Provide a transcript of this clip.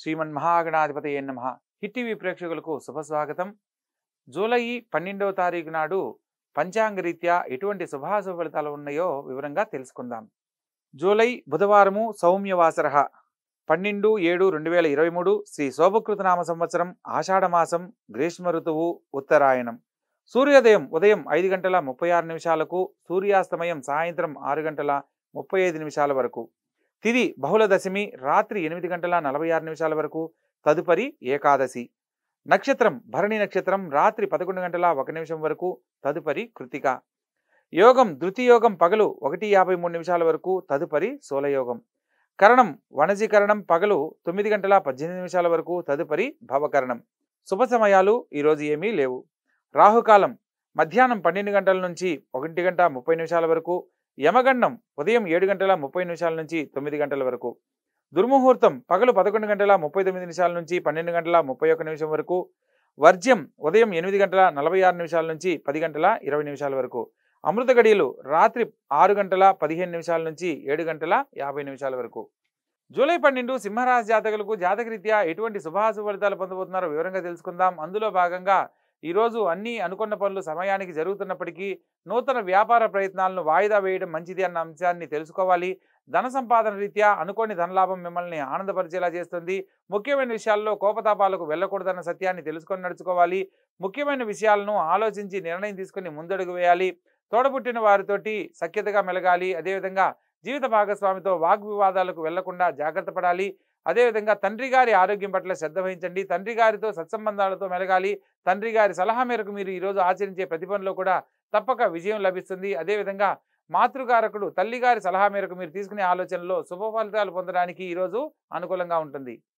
శ్రీమన్ మహాగణాధిపతి నమ hit TV ప్రేక్షకులకు శుభస్వాగతం జూలై పన్నెండవ తారీఖు నాడు పంచాంగ రీత్యా ఎటువంటి శుభాశుభ ఫలితాలు ఉన్నాయో వివరంగా తెలుసుకుందాం జూలై బుధవారము సౌమ్యవాసర పన్నెండు ఏడు రెండు వేల ఇరవై మూడు శ్రీ శోభకృతనామ సంవత్సరం ఆషాఢమాసం గ్రీష్మ ఋతువు ఉత్తరాయణం సూర్యోదయం ఉదయం ఐదు గంటల ముప్పై ఆరు నిమిషాలకు సూర్యాస్తమయం సాయంత్రం ఆరు గంటల ముప్పై ఐదు నిమిషాల వరకు తిది బహుళ దశమి రాత్రి ఎనిమిది గంటల నలభై ఆరు నిమిషాల వరకు తదుపరి ఏకాదశి నక్షత్రం భరణి నక్షత్రం రాత్రి పదకొండు గంటల ఒక నిమిషం వరకు తదుపరి కృతిక యోగం ధృతియోగం పగలు ఒకటి యాభై మూడు నిమిషాల వరకు తదుపరి సోలయోగం కరణం వణజీకరణం పగలు తొమ్మిది గంటల పద్దెనిమిది నిమిషాల వరకు తదుపరి భవకరణం శుభ సమయాలు ఈరోజు ఏమీ లేవు రాహుకాలం మధ్యాహ్నం పన్నెండు గంటల నుంచి ఒకటి గంట ముప్పై నిమిషాల వరకు యమగండం ఉదయం ఏడు గంటల ముప్పై నిమిషాల నుంచి తొమ్మిది గంటల వరకు దుర్ముహూర్తం పగలు పదకొండు గంటల ముప్పై తొమ్మిది నిమిషాల నుంచి పన్నెండు గంటల ముప్పై ఒక్క నిమిషం వరకు వర్జ్యం ఉదయం ఎనిమిది గంటల నలభై ఆరు నిమిషాల నుంచి పది గంటల ఇరవై నిమిషాల వరకు అమృత గడియలు రాత్రి ఆరు గంటల పదిహేను నిమిషాల నుంచి ఏడు గంటల యాభై నిమిషాల వరకు జూలై పన్నెండు సింహరాశి జాతకులకు జాతకరీత్యా ఎటువంటి శుభాశుభ ఫలితాలు పొందబోతున్నారో వివరంగా తెలుసుకుందాం అందులో భాగంగా ఈరోజు అన్ని అనుకున్న పనులు సమయానికి జరుగుతున్నప్పటికీ నూతన వ్యాపార ప్రయత్నాలను వాయిదా వేయడం మంచిది అన్న అంశాన్ని తెలుసుకోవాలి ధన సంపాదన రీత్యా అనుకోని ధనలాభం మిమ్మల్ని ఆనందపరిచేలా చేస్తుంది ముఖ్యమైన విషయాల్లో కోపతాపాలకు వెళ్ళకూడదన్న సత్యాన్ని తెలుసుకొని నడుచుకోవాలి ముఖ్యమైన విషయాలను ఆలోచించి నిర్ణయం తీసుకొని ముందడుగు వేయాలి తోడబుట్టిన వారితోటి సఖ్యతగా మెలగాలి అదేవిధంగా జీవిత భాగస్వామితో వాగ్వివాదాలకు వెళ్లకుండా జాగ్రత్త పడాలి అదేవిధంగా తండ్రి గారి ఆరోగ్యం పట్ల శ్రద్ధ వహించండి తండ్రి గారితో సత్సంబంధాలతో మెలగాలి తండ్రి గారి సలహా మేరకు మీరు ఈరోజు ఆచరించే ప్రతి పనిలో కూడా తప్పక విజయం లభిస్తుంది అదేవిధంగా మాతృకారకుడు తల్లిగారి సలహా మేరకు మీరు తీసుకునే ఆలోచనలో శుభ ఫలితాలు పొందడానికి ఈరోజు అనుకూలంగా ఉంటుంది